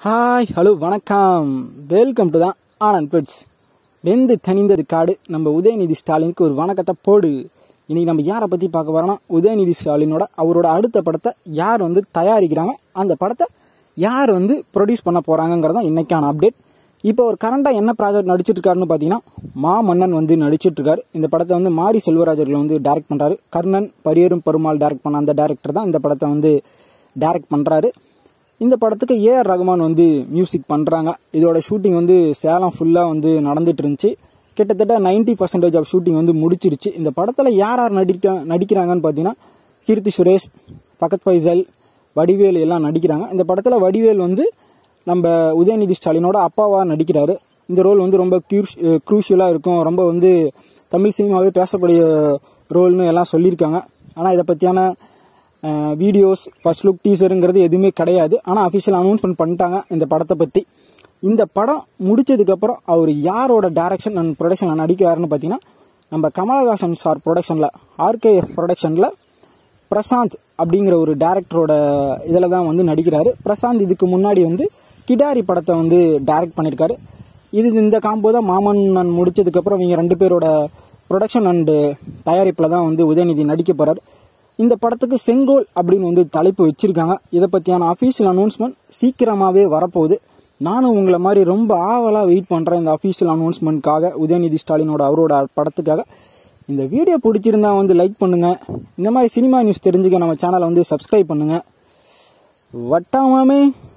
hi hello வணக்கம் welcome to தான் Anand pets வெந்து தனிந்தது காடு நம்ம உதயநிதி ஸ்டாலினுக்கு ஒரு வணக்கத்தை போடு இன்னைக்கு நம்ம யாரை பற்றி பார்க்க வரோம்னா உதயநிதி ஸ்டாலினோட அவரோட அடுத்த படத்தை யார் வந்து தயாரிக்கிறாங்க அந்த படத்தை யார் வந்து ப்ரொடியூஸ் பண்ண போகிறாங்கங்கிறது தான் இன்னைக்கான அப்டேட் இப்போ ஒரு கரண்டாக என்ன ப்ராஜெக்ட் நடிச்சிட்டு இருக்காருன்னு பார்த்தீங்கன்னா மாமன்னன் வந்து நடிச்சிட்டு இருக்காரு இந்த படத்தை வந்து மாரி செல்வராஜர்கள் வந்து டைரக்ட் பண்ணுறாரு கர்ணன் பரியரும் பெருமாள் டைரக்ட் பண்ண அந்த டேரக்டர் தான் இந்த படத்தை வந்து டைரக்ட் பண்ணுறாரு இந்த படத்துக்கு ஏஆர் ரகுமான் வந்து மியூசிக் பண்ணுறாங்க இதோட ஷூட்டிங் வந்து சேலம் ஃபுல்லாக வந்து நடந்துட்டு இருந்துச்சு கிட்டத்தட்ட 90% பர்சன்டேஜ் ஆஃப் ஷூட்டிங் வந்து முடிச்சிருச்சு இந்த படத்தில் யார் யார் நடிக்க நடிக்கிறாங்கன்னு பார்த்தீங்கன்னா கீர்த்தி சுரேஷ் ஃபகத் ஃபைசல் வடிவேல் எல்லாம் நடிக்கிறாங்க இந்த படத்தில் வடிவேல் வந்து நம்ம உதயநிதி ஸ்டாலினோட அப்பாவாக நடிக்கிறாரு இந்த ரோல் வந்து ரொம்ப க்யூஷ் க்ரூஷியலாக இருக்கும் ரொம்ப வந்து தமிழ் சினிமாவே பேசக்கூடிய ரோல்னு எல்லாம் சொல்லியிருக்காங்க ஆனால் இதை பற்றியான வீடியோஸ் ஃபர்ஸ்ட் லுக் டீசருங்கிறது எதுவுமே கிடையாது ஆனால் அஃபிஷியல் அனௌன்ஸ்மெண்ட் பண்ணிட்டாங்க இந்த படத்தை பற்றி இந்த படம் முடிச்சதுக்கப்புறம் அவர் யாரோட டைரக்ஷன் அண்ட் ப்ரொடக்ஷன் நடிக்கிறாருன்னு பார்த்தீங்கன்னா நம்ம கமலஹாசன் சார் ப்ரொடக்ஷனில் ஆர்கேஎஃப் ப்ரொடக்ஷனில் பிரசாந்த் அப்படிங்கிற ஒரு டேரக்டரோட இதில் தான் வந்து நடிக்கிறாரு பிரசாந்த் இதுக்கு முன்னாடி வந்து கிடாரி படத்தை வந்து டைரக்ட் பண்ணியிருக்காரு இது இந்த காம்போ தான் மாமன்னன் முடிச்சதுக்கப்புறம் இவங்க ரெண்டு பேரோட ப்ரொடக்ஷன் அண்டு தயாரிப்பில் தான் வந்து உதயநிதி நடிக்க போகிறார் இந்த படத்துக்கு செங்கோல் அப்படின்னு வந்து தலைப்பு வச்சிருக்காங்க இதை பற்றியான அஃபீஷியல் அனௌன்ஸ்மெண்ட் சீக்கிரமாகவே வரப்போகுது நானும் உங்களை மாதிரி ரொம்ப ஆவலாக வெயிட் பண்ணுறேன் இந்த அஃபீஷியல் அனௌன்ஸ்மெண்ட்காக உதயநிதி ஸ்டாலினோட அவரோட படத்துக்காக இந்த வீடியோ பிடிச்சிருந்தா வந்து லைக் பண்ணுங்க இந்த மாதிரி சினிமா நியூஸ் தெரிஞ்சுக்க நம்ம சேனலை வந்து சப்ஸ்கிரைப் பண்ணுங்க வட்டாமாமே